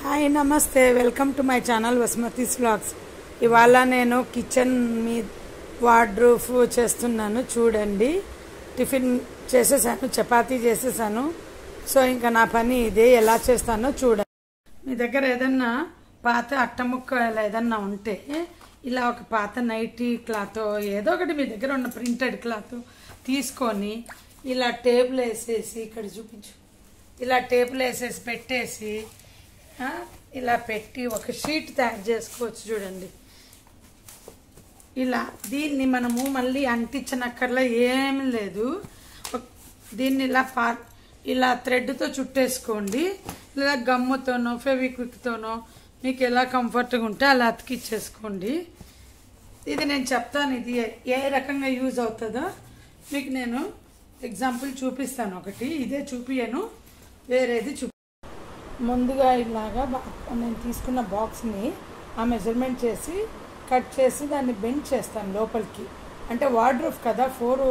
hi namaste welcome to my channel Vasumathi's vlogs ఇవాళ నేను kitchen మీ వార్డ్రూఫ్ చేస్తున్నాను చూడండి టిఫిన్ చేసేసాను చపాతీ చేసేసాను సో ఇంకా నా పని ఇదే ఎలా చేస్తానో చూడండి మీ దగ్గర ఏదన్నా పాత అట్టముక్కలు ఏదన్నా ఉంటే ఇలా ఒక పాత నైటీ క్లాత్ ఏదో ఒకటి మీ దగ్గర ఉన్న ప్రింటెడ్ క్లాత్ తీసుకొని ఇలా టేబుల్ వేసేసి ఇక్కడ చూపించు ఇలా టేబుల్ వేసేసి పెట్టేసి ఆ, ఇలా పెట్టి ఒక షీట్ తయారు చేసుకోవచ్చు చూడండి ఇలా దీన్ని మనము మళ్ళీ అంటించనక్కర్లా ఏమీ లేదు ఒక- దీన్ని ఇలా పా ఇలా థ్రెడ్తో చుట్టేసుకోండి లేదా గమ్ముతోనో ఫెవిక్విక్తోనో మీకు ఎలా కంఫర్ట్గా ఉంటే అలా అతికిచ్చేసుకోండి ఇది నేను చెప్తాను ఇది ఏ- ఏ రకంగా యూజ్ అవుతుందో మీకు నేను ఎగ్జాంపుల్ చూపిస్తాను ఒకటి ఇదే చూపియను వేరేది చూపి ముందుగా ఇలాగా బా- నేను తీసుకున్న బాక్స్ని ఆ మెజర్మెంట్ చేసి కట్ చేసి దాన్ని బెండ్ చేస్తాను లోపలికి అంటే వార్డ్రూఫ్ కదా ఫోర్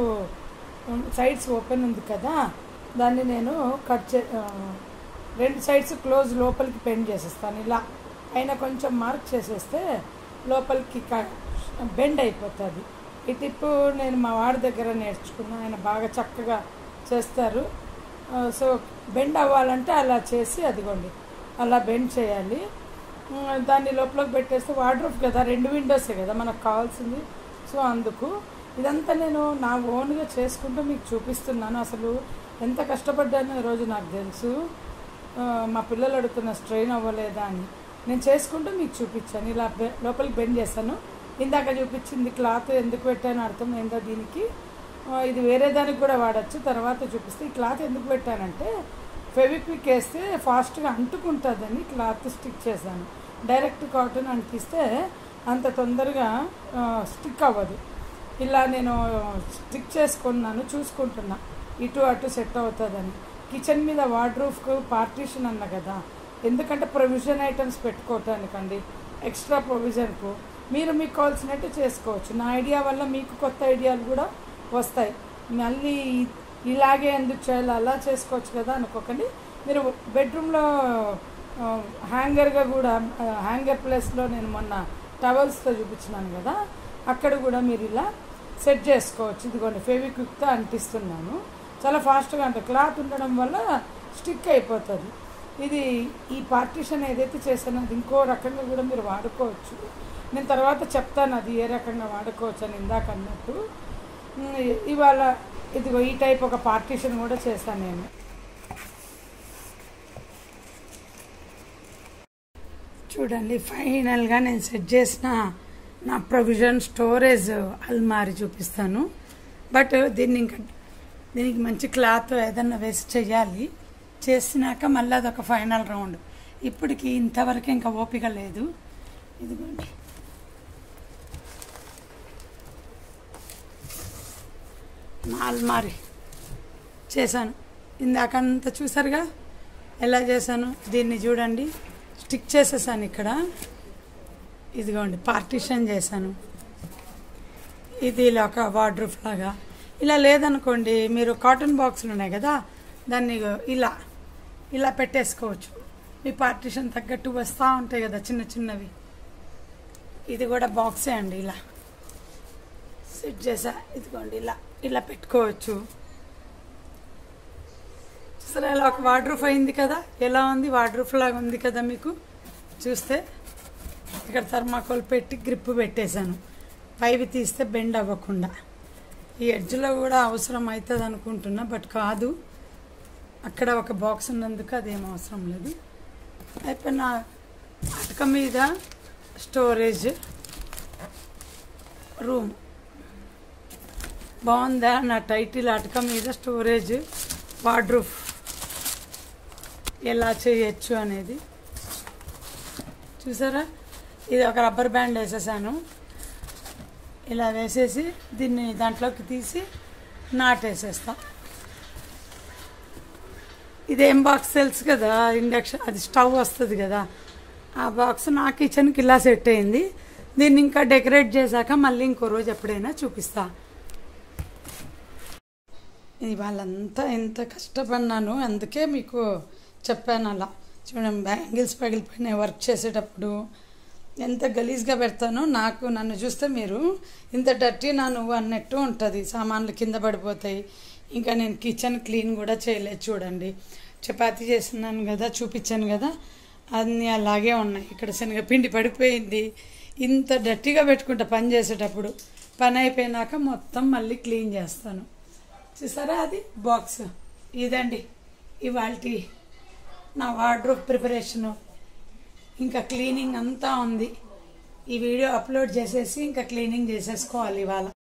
సైడ్స్ ఓపెన్ ఉంది కదా దాన్ని నేను కట్ చే ఆ, రెండు సైడ్స్ క్లోజ్ లోపలికి బెండ్ చేసేస్తాను ఇలా పైన కొంచెం మార్క్ చేసేస్తే లోపలికి బెండ్ అయిపోతుంది ఈ టిప్ నేను మా వాడి దగ్గర నేర్చుకున్నా ఆయన బాగా చక్కగా చేస్తారు ఆ, సో బెండ్ అవ్వాలంటే అలా చేసి అదిగోండి అలా బెండ్ చేయాలి ఉమ్, దాన్ని లోపలికి పెట్టేస్తే వార్డ్రూఫ్ కదా రెండు విండోసే కదా మనకు కావాల్సింది సో అందుకు ఇదంతా నేను నా ఓన్గా చేసుకుంటూ మీకు చూపిస్తున్నాను అసలు ఎంత కష్టపడ్డానో ఈరోజు నాకు తెలుసు ఆ, మా పిల్లలు అడుగుతున్న స్ట్రెయిన్ అవ్వలేదా అని నేను చేసుకుంటూ మీకు చూపించాను ఇలా బె- లోపలికి బెండ్ చేశాను ఇందాక చూపించింది క్లాత్ ఎందుకు పెట్టానో అర్థమైందా దీనికి ఆ, ఇది వేరే దానికి కూడా వాడచ్చు తర్వాత చూపిస్తే ఈ క్లాత్ ఎందుకు పెట్టానంటే ఫెవిక్విక్ వేస్తే ఫాస్ట్గా అంటుకుంటుందని క్లాత్ స్టిక్ చేశాను డైరెక్ట్ కాటన్ అంటిస్తే అంత తొందరగా ఆ, స్టిక్ అవ్వదు ఇలా నేను స్టిక్ చేసుకున్నాను చూసుకుంటున్నా ఇటు అటు సెట్ అవుతుందని కిచెన్ మీద వార్డ్రూఫ్కు పార్టీషన్ అన్న కదా ఎందుకంటే ప్రొవిజన్ ఐటమ్స్ పెట్టుకోవటానికండి ఎక్స్ట్రా ప్రొవిజన్కు మీరు మీకు కావాల్సినట్టు చేసుకోవచ్చు నా ఐడియా వల్ల మీకు కొత్త ఐడియాలు కూడా వస్తాయి మళ్ళీ ఇలాగే ఎందుకు చేయాలి అలా చేసుకోవచ్చు కదా అనుకోకండి మీరు బెడ్రూమ్లో హ్యాంగర్గా కూడా హ్యాంగర్ ప్లేస్లో నేను మొన్న టవల్స్తో చూపించినాను కదా అక్కడ కూడా మీరు ఇలా సెట్ చేసుకోవచ్చు ఇదిగోండి ఫెవిక్విక్తో అంటిస్తున్నాను చాలా ఫాస్ట్గా అంటే క్లాత్ ఉండడం వల్ల స్టిక్ అయిపోతుంది ఇది ఈ పార్టీషన్ ఏదైతే చేశానో అది ఇంకో రకంగా కూడా మీరు వాడుకోవచ్చు నేను తర్వాత చెప్తాను అది ఏ రకంగా వాడుకోవచ్చు అని ఇందాక అన్నట్టు ఉమ్, ఇవాళ ఇదిగో ఈ టైప్ ఒక పార్టీషన్ కూడా చేశాను నేను చూడండి ఫైనల్గా నేను సెట్ చేసిన నా ప్రొవిజన్ స్టోరేజ్ అల్మారి చూపిస్తాను బట్ దీన్ని ఇంకా దీనికి మంచి క్లాత్ ఏదన్నా వేసి చేయాలి చేసినాక మళ్ళీ అదొక ఫైనల్ రౌండ్ ఇప్పటికి ఇంతవరకు ఇంకా ఓపిక లేదు ఇదిగోండి నా అల్మారి చేశాను ఇందాకంతా చూసారుగా ఎలా చేశాను దీన్ని చూడండి స్టిక్ చేసేసాను ఇక్కడ ఇదిగోండి పార్టీషన్ చేశాను ఇది ఇలా ఒక వార్డ్రూఫ్ లాగా ఇలా లేదనుకోండి మీరు కాటన్ బాక్సులు ఉన్నాయి కదా దాన్ని ఇగో ఇలా ఇలా పెట్టేసుకోవచ్చు మీ పార్టీషన్ తగ్గట్టు వస్తూ ఉంటాయి కదా చిన్న చిన్నవి ఇది కూడా బాక్సే అండి ఇలా సెట్ చేసా ఇదిగోండి ఇలా ఇలా పెట్టుకోవచ్చు సరే అలా ఒక వార్డ్రూఫ్ అయింది కదా ఎలా ఉంది వార్డ్రూఫ్ లాగా ఉంది కదా మీకు చూస్తే ఇక్కడ థర్మాకోల్ పెట్టి గ్రిప్ పెట్టేశాను పైవి తీస్తే బెండ్ అవ్వకుండా ఈ ఎడ్జ్లో కూడా అవసరం అవుతుంది అనుకుంటున్నా బట్ కాదు అక్కడ ఒక బాక్స్ ఉన్నందుకు అదేం అవసరం లేదు అయిపోయిన అటక మీద స్టోరేజ్ రూమ్ బాగుందా నా టైటిల్ అటక మీద స్టోరేజ్ వార్డ్రూఫ్ ఎలా చేయొచ్చు అనేది చూసారా ఇది ఒక రబ్బర్ బ్యాండ్ వేసేసాను ఇలా వేసేసి దీన్ని దాంట్లోకి తీసి నాటేసేస్తా ఇదేం బాక్స్ తెలుసు కదా ఇండక్షన్ అది స్టవ్ వస్తుంది కదా ఆ బాక్స్ నా కిచెన్కి ఇలా సెట్ అయింది దీన్ని ఇంకా డెకరేట్ చేశాక మళ్ళీ ఇంకో రోజు ఎప్పుడైనా చూపిస్తా ఇవాళంతా ఎంత కష్టపడినాను అందుకే మీకు చెప్పాను అలా చూడండి బ్యాంగిల్స్ పగిలిపోయినాయి వర్క్ చేసేటప్పుడు ఎంత గలీజ్గా పెడతానో నాకు నన్ను చూస్తే మీరు ఇంత డర్టీ నా నువ్వు అన్నట్టు ఉంటుంది సామాన్లు కింద పడిపోతాయి ఇంకా నేను కిచెన్ క్లీన్ కూడా చేయలేదు చూడండి చపాతీ చేస్తున్నాను కదా చూపించాను కదా అన్నీ అలాగే ఉన్నాయి ఇక్కడ శనగపిండి పడిపోయింది ఇంత డర్టీగా పెట్టుకుంటా పని చేసేటప్పుడు పని అయిపోయినాక మొత్తం మళ్ళీ క్లీన్ చేస్తాను చూసారా అది బాక్స్ ఇదండి ఇవాళ నా వార్డ్రోబ్ ప్రిపరేషను ఇంకా క్లీనింగ్ అంతా ఉంది ఈ వీడియో అప్లోడ్ చేసేసి ఇంకా క్లీనింగ్ చేసేసుకోవాలి ఇవాళ